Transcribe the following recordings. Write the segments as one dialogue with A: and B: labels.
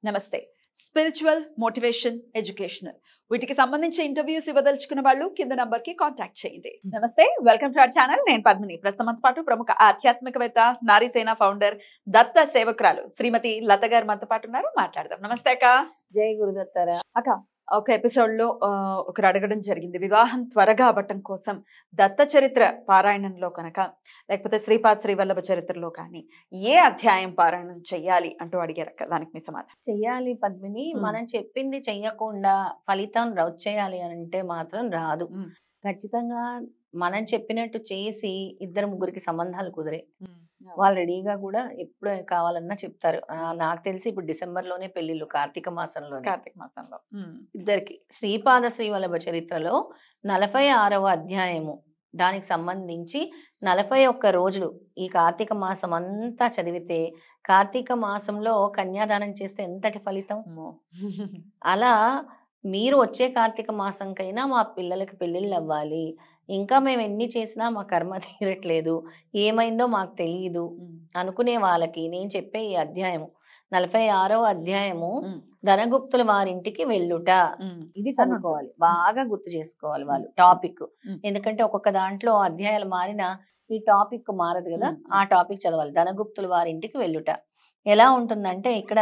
A: నమస్తే spiritual motivation educational వీటికి సంబంధించి ఇంటర్వ్యూస్ ఇవ్వదలుచుకున్న వాళ్ళు కింద నంబర్ కి కాంటాక్ట్ చేయండి నమస్తే వెల్కమ్ టు అవర్ ఛానల్ నేను పద్మిని ప్రస్తుతం పాటు ప్రముఖ ఆధ్యాత్మికవేత్త నారీసేన ఫౌండర్ దత్త సేవకురాలు శ్రీమతి లత గారు మనతో పాటు ఉన్నారు మాట్లాడదాం నమస్తే అక్క
B: జై గురుదత్తరా
A: ఒక ఎపిసోడ్ లో ఆ, ఒకరు అడగడం జరిగింది వివాహం త్వరగా అవ్వటం కోసం దత్త చరిత్ర పారాయణంలో కనుక లేకపోతే శ్రీపాద్ శ్రీవల్లభ చరిత్రలో కానీ ఏ అధ్యాయం పారాయణం చెయ్యాలి అంటూ అడిగారు అక్క దానికి మీ సమాధానం
B: చెయ్యాలి పద్మిని
A: మ్మ్.
B: మనం చెప్పింది చెయ్యకుండా ఫలితం వచ్చేయాలి అని అంటే మాత్రం రాదు
A: మ్మ్.
B: ఖచ్చితంగా మనం చెప్పినట్టు చేసి ఇద్దరు ముగ్గురికి సంబంధాలు కుదిరే వాళ్ళు రెడీగా కూడా ఎప్పుడు కావాలన్నా చెప్తారు ఆ, నాకు తెలిసి ఇప్పుడు డిసెంబర్ లోనే పెళ్లిళ్ళు కార్తీక మాసంలో
A: కార్తీక మాసంలో
B: ఇద్దరికి శ్రీపాద శ్రీవల్లభ చరిత్రలో నలభై ఆరవ అధ్యాయము దానికి సంబంధించి నలభై ఒక్క రోజులు ఈ కార్తీక మాసం అంతా చదివితే కార్తీక మాసంలో కన్యాదానం చేస్తే ఎంతటి ఫలితం
A: అమ్మో.
B: అలా మీరు వచ్చే కార్తీక మాసంకైనా మా పిల్లలకి పెళ్ళిళ్ళు అవ్వాలి ఇంకా మేము ఎన్ని చేసినా మా కర్మ తీరట్లేదు ఏమైందో మాకు తెలియదు
A: ఉమ్.
B: అనుకునే వాళ్ళకి నేను చెప్పే ఈ అధ్యాయము నలభై ఆరవ అధ్యాయము
A: ఉమ్.
B: ధనగుప్తుల వారింటికి వెళ్ళుట
A: ఉమ్.
B: ఇది చదువుకోవాలి బాగా గుర్తు చేసుకోవాలి వాళ్ళు టాపిక్
A: మ్మ్.
B: ఎందుకంటే ఒక్కొక్క దాంట్లో అధ్యాయాలు మారినా ఈ టాపిక్ మారదు కదా
A: మ్మ్.
B: ఆ టాపిక్ చదవాలి ధనగుప్తుల వారింటికి వెళ్ళుట ఎలా ఉంటుందంటే ఇక్కడ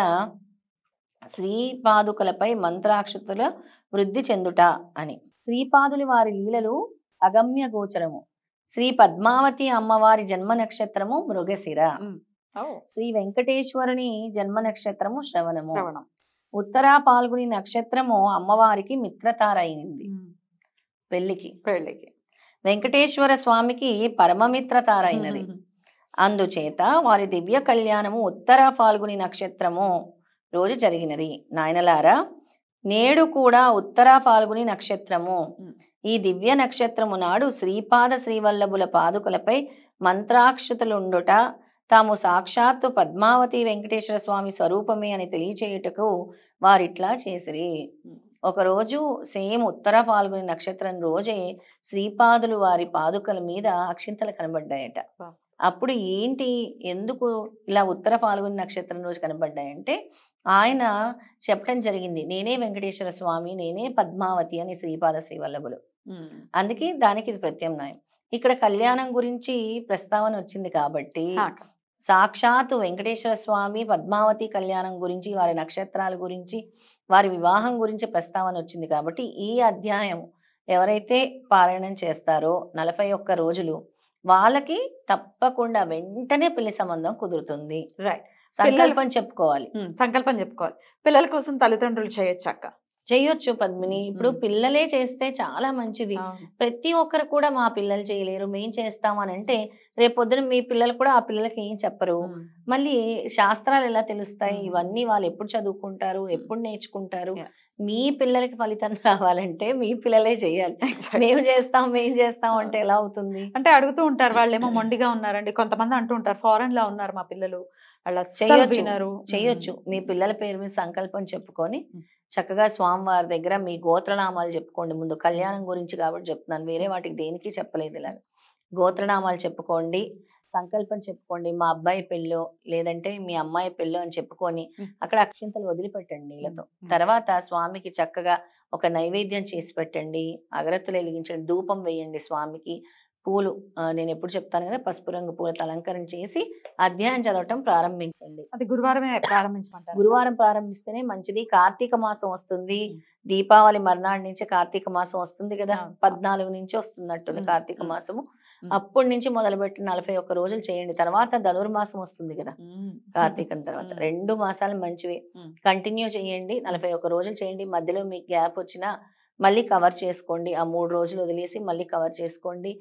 B: శ్రీపాదుకలపై మంత్రాక్షతుల వృద్ధి చెందుట అని శ్రీపాదులు వారి లీలలు అగమ్య గోచరము శ్రీ పద్మావతి అమ్మవారి జన్మ నక్షత్రము మృగశిర
A: ఓ,
B: శ్రీ వెంకటేశ్వరుని జన్మ నక్షత్రము శ్రవణము
A: శ్రవణం
B: ఉత్తరా పాల్గొని నక్షత్రము అమ్మవారికి మిత్రతారైంది
A: ఉమ్.
B: పెళ్లికి
A: పెళ్ళికి
B: వెంకటేశ్వర స్వామికి పరమమిత్రతారైనది
A: ఉమ్.
B: అందుచేత వారి దివ్య కళ్యాణము ఉత్తర ఫాల్గుని నక్షత్రము రోజు జరిగినది నాయనలారా నేడు కూడా ఉత్తర ఫాల్గుని నక్షత్రము
A: ఉమ్.
B: ఈ దివ్య నక్షత్రము నాడు శ్రీపాద శ్రీవల్లభుల పాదుకలపై మంత్రాక్షతులుండుట తాము సాక్షాత్తు పద్మావతి వెంకటేశ్వర స్వామి స్వరూపమే అని తెలియచేయుటకు వారిట్లా చేసిరి
A: ఉమ్.
B: ఒకరోజు సేమ్ ఉత్తర ఫాల్గుని నక్షత్రం రోజే శ్రీపాదులు వారి పాదుకల మీద అక్షింతలు కనబడ్డాయట
A: Wow.
B: అప్పుడు ఏంటి ఎందుకు ఇలా ఉత్తర ఫాల్గుని నక్షత్రం రోజు కనబడ్డాయంటే ఆయన చెప్పడం జరిగింది నేనే వెంకటేశ్వర స్వామి నేనే పద్మావతి అని శ్రీపాద శ్రీవల్లభులు
A: ఉమ్.
B: అందుకే దానికి ఇది ప్రత్యామ్నాయం ఇక్కడ కళ్యాణం గురించి ప్రస్తావన వచ్చింది కాబట్టి
A: ఆ, అక్క.
B: సాక్షాత్తు వెంకటేశ్వర స్వామి పద్మావతి కళ్యాణం గురించి వారి నక్షత్రాల గురించి వారి వివాహం గురించి ప్రస్తావన వచ్చింది కాబట్టి ఈ అధ్యాయం ఎవరైతే పారాయణం చేస్తారో నలభై ఒక్క రోజులు వాళ్ళకి తప్పకుండా వెంటనే పెళ్లి సంబంధం కుదురుతుంది
A: రైట్
B: సంకల్పం చెప్పుకోవాలి
A: ఉమ్. సంకల్పం చెప్పుకోవాలి పిల్లల కోసం తల్లిదండ్రులు చేయొచ్చు అక్క
B: చెయ్యొచ్చు పద్మిని ఇప్పుడు
A: మ్మ్.
B: పిల్లలే చేస్తే చాలా మంచిది
A: అవును.
B: ప్రతి ఒక్కరు కూడా మా పిల్లలు చేయలేరు మేం చేస్తాం అని అంటే రేపు పొద్దున మీ పిల్లలు కూడా ఆ పిల్లలకి ఏం చెప్పరు
A: ఉమ్.
B: మళ్ళీ శాస్త్రాలు ఎలా తెలుస్తాయి
A: మ్మ్.
B: ఇవన్నీ వాళ్ళు ఎప్పుడు చదువుకుంటారు ఎప్పుడు నేర్చుకుంటారు
A: Yeah.
B: మీ పిల్లలకి ఫలితం రావాలంటే మీ పిల్లలే చేయాలి
A: Exactly.
B: మేము చేస్తాం మేము చేస్తాం అంటే ఎలా అవుతుంది
A: అంటే అడుగుతూ ఉంటారు వాళ్ళు ఏమో మొండిగా ఉన్నారండి కొంతమంది అంటూ ఉంటారు ఫారెన్ లో ఉన్నారు మా పిల్లలు వాళ్ళు అస్సలు
B: చెయ్యొచ్చు.
A: వినరు
B: చెయ్యొచ్చు మీ పిల్లల పేరు మీద సంకల్పం చెప్పుకొని
A: మ్మ్.
B: చక్కగా స్వామివారి దగ్గర మీ గోత్రనామాలు చెప్పుకోండి ముందు కళ్యాణం గురించి కాబట్టి చెప్తున్నాను వేరే వాటికి దేనికి చెప్పలేదు ఇలా గోత్రనామాలు చెప్పుకోండి సంకల్పం చెప్పుకోండి మా అబ్బాయి పెళ్ళో లేదంటే మీ అమ్మాయి పెళ్ళో అని చెప్పుకొని
A: మ్మ్.
B: అక్కడ అక్షింతలు వదిలిపెట్టండి నీళ్ళతో
A: మ్మ్.
B: తర్వాత స్వామికి చక్కగా ఒక నైవేద్యం చేసి పెట్టండి అగరత్తులు వెలిగించండి ధూపం వేయండి స్వామికి పూలు ఆ, నేను ఎప్పుడు చెప్తాను కదా పసుపు రంగు పూలతో అలంకరణ చేసి అధ్యాయం చదవటం ప్రారంభించండి
A: అది గురువారమే ప్రారంభించమంటారు
B: గురువారం ప్రారంభిస్తేనే మంచిది కార్తీక మాసం వస్తుంది
A: మ్మ్.
B: దీపావళి మర్నాడు నుంచి కార్తీక మాసం వస్తుంది కదా
A: అవును.
B: పద్నాలుగు నుంచి వస్తున్నట్టుంది
A: మ్మ్.
B: కార్తీక
A: మ్మ్.
B: మాసము
A: మ్మ్.
B: అప్పటి నుంచి మొదలుపెట్టి నలభై ఒక్క రోజులు చేయండి తర్వాత ధనుర్మాసం వస్తుంది కదా
A: ఉమ్.
B: కార్తీకం తర్వాత
A: మ్మ్.
B: రెండు మాసాలు మంచివే
A: మ్మ్.
B: కంటిన్యూ చేయండి నలభై ఒక్క రోజులు చేయండి మధ్యలో మీకు గ్యాప్ వచ్చినా మళ్ళీ కవర్ చేసుకోండి ఆ మూడు రోజులు వదిలేసి మళ్ళీ కవర్ చేసుకోండి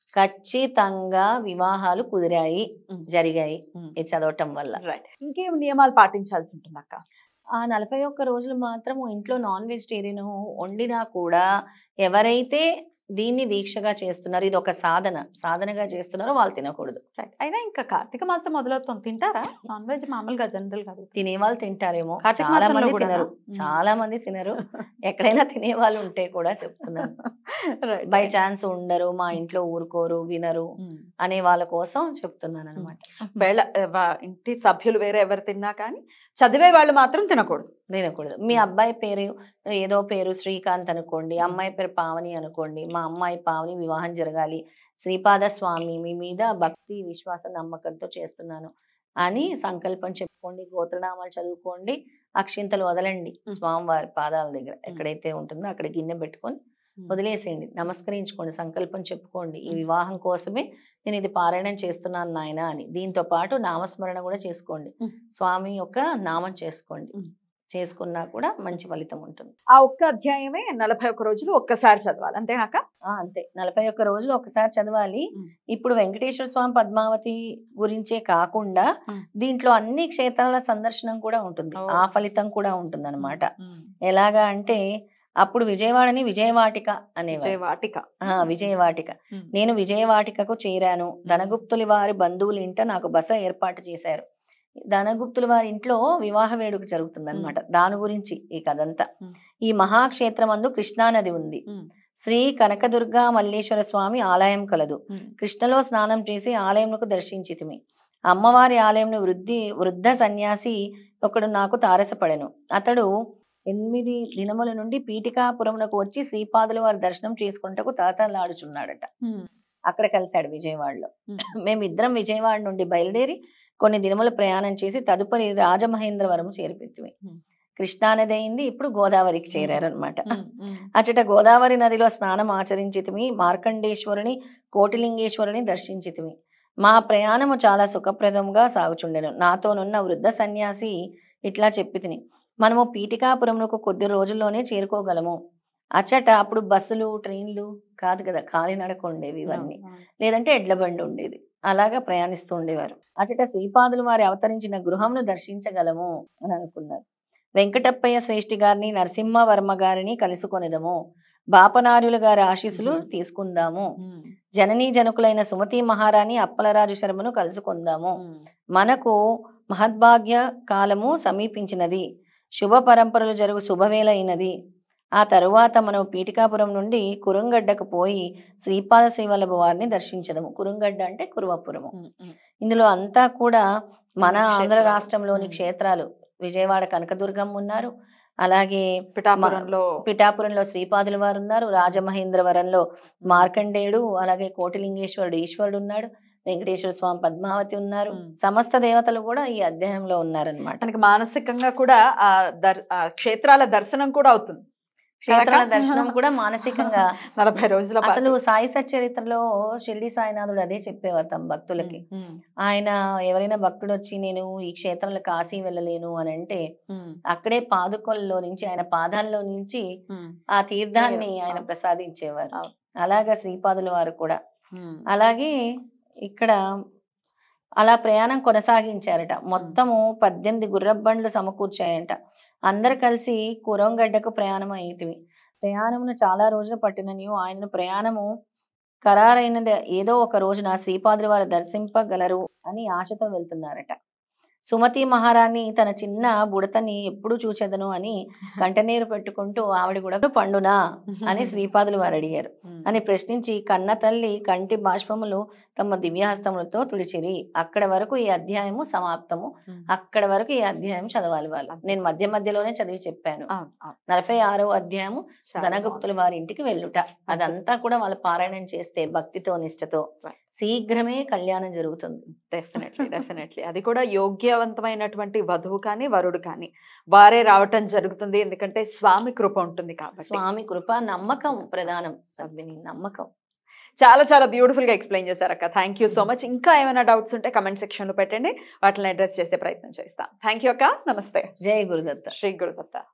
B: ఖచ్చితంగా వివాహాలు కుదిరాయి
A: మ్మ్.
B: జరిగాయి
A: మ్మ్.
B: ఇది చదవటం వల్ల
A: రైట్ ఇంకేం నియమాలు పాటించాల్సి ఉంటుంది అక్క
B: ఆ నలభై ఒక్క రోజులు మాత్రం ఇంట్లో నాన్ వెజిటేరియన్ వండినా కూడా ఎవరైతే దీన్ని దీక్షగా చేస్తున్నారు ఇది ఒక సాధన సాధనగా చేస్తున్నారు వాళ్ళు తినకూడదు
A: రైట్ అయినా ఇంకా కార్తీక మాసం మొదలవుతుంది తింటారా నాన్ వెజ్ మామూలుగా జనరల్ గా అడుగుతా.
B: తినే వాళ్ళు తింటారేమో
A: కార్తీక
B: చాలా
A: మాసంలో
B: మంది
A: కూడానా?
B: తినరు
A: మ్మ్.
B: చాలా మంది తినరు ఎక్కడైనా తినే వాళ్ళు ఉంటే కూడా చెప్తున్నాను
A: Right,
B: బై
A: right.
B: ఛాన్స్ ఉండరు మా ఇంట్లో ఊరుకోరు వినరు
A: మ్మ్.
B: అనే వాళ్ళ కోసం చెప్తున్నాను అనమాట
A: వేళ వా- ఇంటి సభ్యులు వేరే ఎవరు తిన్నా కానీ చదివే వాళ్ళు మాత్రం తినకూడదు
B: తినకూడదు మీ అబ్బాయి పేరు ఏదో పేరు శ్రీకాంత్ అనుకోండి అమ్మాయి పేరు పావని అనుకోండి మా అమ్మాయి పావని వివాహం జరగాలి శ్రీపాద స్వామి మీ మీద భక్తి విశ్వాస నమ్మకంతో చేస్తున్నాను అని సంకల్పం చెప్పుకోండి గోత్రనామాలు చదువుకోండి అక్షింతలు వదలండి
A: మ్మ్.
B: స్వామివారి పాదాల దగ్గర ఎక్కడైతే ఉంటుందో అక్కడ గిన్నె పెట్టుకొని
A: మ్మ్.
B: వదిలేసేయండి నమస్కరించుకోండి సంకల్పం చెప్పుకోండి ఈ వివాహం కోసమే నేను ఇది పారాయణం చేస్తున్నాను నాయన అని దీంతో పాటు నామస్మరణ కూడా చేసుకోండి
A: మ్మ్.
B: స్వామి యొక్క నామం చేసుకోండి
A: మ్మ్.
B: చేసుకున్నా కూడా మంచి ఫలితం ఉంటుంది
A: ఆ ఒక్క అధ్యాయమే నలభై ఒక్క రోజులు ఒక్కసారి చదవాలి అంతేనాక
B: ఆ, అంతే నలభై ఒక్క రోజులు ఒకసారి చదవాలి
A: మ్మ్.
B: ఇప్పుడు వెంకటేశ్వర స్వామి పద్మావతి గురించే కాకుండా
A: మ్మ్.
B: దీంట్లో అన్ని క్షేత్రాల సందర్శనం కూడా ఉంటుంది
A: ఓ.
B: ఆ ఫలితం కూడా ఉంటుంది అనమాట
A: మ్మ్.
B: ఎలాగా అంటే అప్పుడు విజయవాడని విజయవాటిక అనేవారు
A: విజయ వాటిక
B: ఆ, విజయవాటిక
A: మ్మ్.
B: నేను విజయవాటికకు చేరాను ధనగుప్తుల వారి బంధువుల ఇంట నాకు బస ఏర్పాటు చేశారు ధనగుప్తుల వారి ఇంట్లో వివాహ వేడుక జరుగుతుంది అనమాట దాని గురించి ఈ కథంతా
A: మ్మ్.
B: ఈ మహాక్షేత్రమందు కృష్ణానది ఉంది
A: మ్మ్.
B: శ్రీ కనకదుర్గా మల్లేశ్వర స్వామి ఆలయం కలదు
A: మ్మ్.
B: కృష్ణలో స్నానం చేసి ఆలయంకు దర్శించితిమి అమ్మవారి ఆలయంను వృద్ధి వృద్ధ సన్యాసి ఒకడు నాకు తారసపడెను అతడు ఎనిమిది దినముల నుండి పీఠికాపురమునకు వచ్చి శ్రీపాదుల వారి దర్శనం చేసుకుంటకు తాతలాడుచున్నాడట
A: మ్మ్.
B: అక్కడ కలిశాడు విజయవాడలో
A: మ్మ్.
B: మేమిద్దరం విజయవాడ నుండి బయలుదేరి కొన్ని దినములు ప్రయాణం చేసి తదుపరి రాజమహేంద్రవరం చేరిపెత్తిమి
A: మ్మ్.
B: కృష్ణానది అయింది ఇప్పుడు గోదావరికి చేరారనమాట
A: మ్మ్. మ్మ్.
B: అచట గోదావరి నదిలో స్నానం ఆచరించితిమి మార్కండేశ్వరుని కోటిలింగేశ్వరుని దర్శించితిమి మా ప్రయాణము చాలా సుఖప్రదంగా సాగుచుండెను నాతోనున్న వృద్ధ సన్యాసి ఇట్లా చెప్పి తిని మనము పీఠికాపురమునకు కొద్ది రోజుల్లోనే చేరుకోగలము అచ్చట అప్పుడు బస్సులు ట్రైన్లు కాదు కదా కాలినడక ఉండేవి ఇవన్నీ
A: అవును.
B: లేదంటే ఎడ్ల బండి ఉండేది అలాగా ప్రయాణిస్తూ ఉండేవారు అచట శ్రీపాదులు వారి అవతరించిన గృహంను దర్శించగలము అని అనుకున్నారు వెంకటప్పయ్య శ్రేష్ఠి గారిని నరసింహవర్మ గారిని కలుసుకొనిదము బాపనార్యులు గారి ఆశీస్సులు
A: మ్మ్.
B: తీసుకుందాము
A: మ్మ్.
B: జననీ జనకులైన సుమతి మహారాణి అప్పలరాజు శర్మను కలుసుకుందాము
A: మ్మ్.
B: మనకు మహద్భాగ్య కాలము సమీపించినది శుభ పరంపరలు జరుగు శుభవేళ అయినది ఆ తరువాత మనం పీఠికాపురం నుండి కురుంగడ్డకు పోయి శ్రీపాద శ్రీవల్లభ వారిని దర్శించదము కురుంగడ్డ అంటే కురువపురము
A: మ్మ్. మ్మ్.
B: ఇందులో అంతా కూడా మన
A: క్షేత్రాలు.
B: ఆంధ్ర రాష్ట్రంలోని
A: మ్మ్.
B: క్షేత్రాలు విజయవాడ కనకదుర్గం ఉన్నారు అలాగే
A: పిఠాపురంలో
B: పిఠాపురంలో శ్రీపాదుల వారు ఉన్నారు రాజమహేంద్రవరంలో మార్కండేయుడు అలాగే కోటిలింగేశ్వరుడు ఈశ్వరుడు ఉన్నాడు వెంకటేశ్వర స్వామి పద్మావతి ఉన్నారు
A: మ్మ్.
B: సమస్త దేవతలు కూడా ఈ అధ్యాయంలో ఉన్నారనమాట
A: మనకి మానసికంగా కూడా ఆ దర్ ఆ క్షేత్రాల దర్శనం కూడా అవుతుంది
B: క్షేత్రాల
A: కనుక-
B: దర్శనం కూడా మానసికంగా
A: నలభై రోజుల పాటు.
B: అసలు సాయి సచ్చరిత్రలో షిర్డి సాయినాథుడు అదే చెప్పేవారు తమ భక్తులకి
A: మ్మ్. మ్మ్.
B: ఆయన ఎవరైనా భక్తుడు వచ్చి నేను ఈ క్షేత్రంలో కాశీ వెళ్ళలేను అని అంటే
A: మ్మ్.
B: అక్కడే పాదుకల్లో నుంచి ఆయన పాదాల్లో నుంచి
A: మ్మ్.
B: ఆ తీర్థాన్ని
A: అయ్యో,
B: ఆయన
A: ఆ.
B: ప్రసాదించేవారు
A: అవును.
B: అలాగా శ్రీపాదుల వారు కూడా
A: మ్మ్.
B: అలాగే ఇక్కడ అలా ప్రయాణం కొనసాగించారట మొత్తము పద్దెనిమిది గుర్రబండ్లు సమకూర్చాయంట అందరు కలిసి కురంగడ్డకు ప్రయాణం అయ్యేటివి ప్రయాణమును చాలా రోజులు పట్టిననియు ఆయనను ప్రయాణము ఖరారైన ఏదో ఒక రోజున శ్రీపాదుల వారు దర్శింపగలరు అని ఆశతో వెళ్తున్నారట సుమతి మహారాణి తన చిన్న బుడతని ఎప్పుడు చూచెదను అని కంటనీరు పెట్టుకుంటూ ఆవిడ కూడా పండునా అని శ్రీపాదులు వారు అడిగారు
A: మ్మ్.
B: అని ప్రశ్నించి కన్న తల్లి కంటి బాష్పములు తమ దివ్యహస్తములతో తుడిచిరి అక్కడ వరకు ఈ అధ్యాయము సమాప్తము
A: మ్మ్.
B: అక్కడ వరకు ఈ అధ్యాయం చదవాలి వాళ్ళు నేను మధ్య మధ్యలోనే చదివి చెప్పాను
A: అవును, అవును.
B: నలభై ఆరో అధ్యాయము
A: చాలా
B: ధనగుప్తుల వారి ఇంటికి వెళ్ళుట అదంతా కూడా వాళ్ళు పారాయణం చేస్తే భక్తితో నిష్టతో
A: Right.
B: శీఘ్రమే కళ్యాణం జరుగుతుంది
A: డెఫినెట్లీ డెఫినెట్లీ అది కూడా యోగ్యవంతమైనటువంటి వధువు కానీ వరుడు కానీ వారే రావటం జరుగుతుంది ఎందుకంటే స్వామి కృప ఉంటుంది కాబట్టి
B: స్వామి కృప నమ్మకం ప్రధానం సభ్యుని నమ్మకం
A: చాలా చాలా బ్యూటిఫుల్ గా ఎక్స్ప్లెయిన్ చేశారు అక్క థ్యాంక్ యూ సో మచ్ ఇంకా ఏమైనా డౌట్స్ ఉంటే కమెంట్ సెక్షన్ లో పెట్టండి వాటిని అడ్రస్ చేసే ప్రయత్నం చేస్తాం థ్యాంక్ యూ అక్క నమస్తే
B: జై గురుదత్త
A: శ్రీ గురుదత్త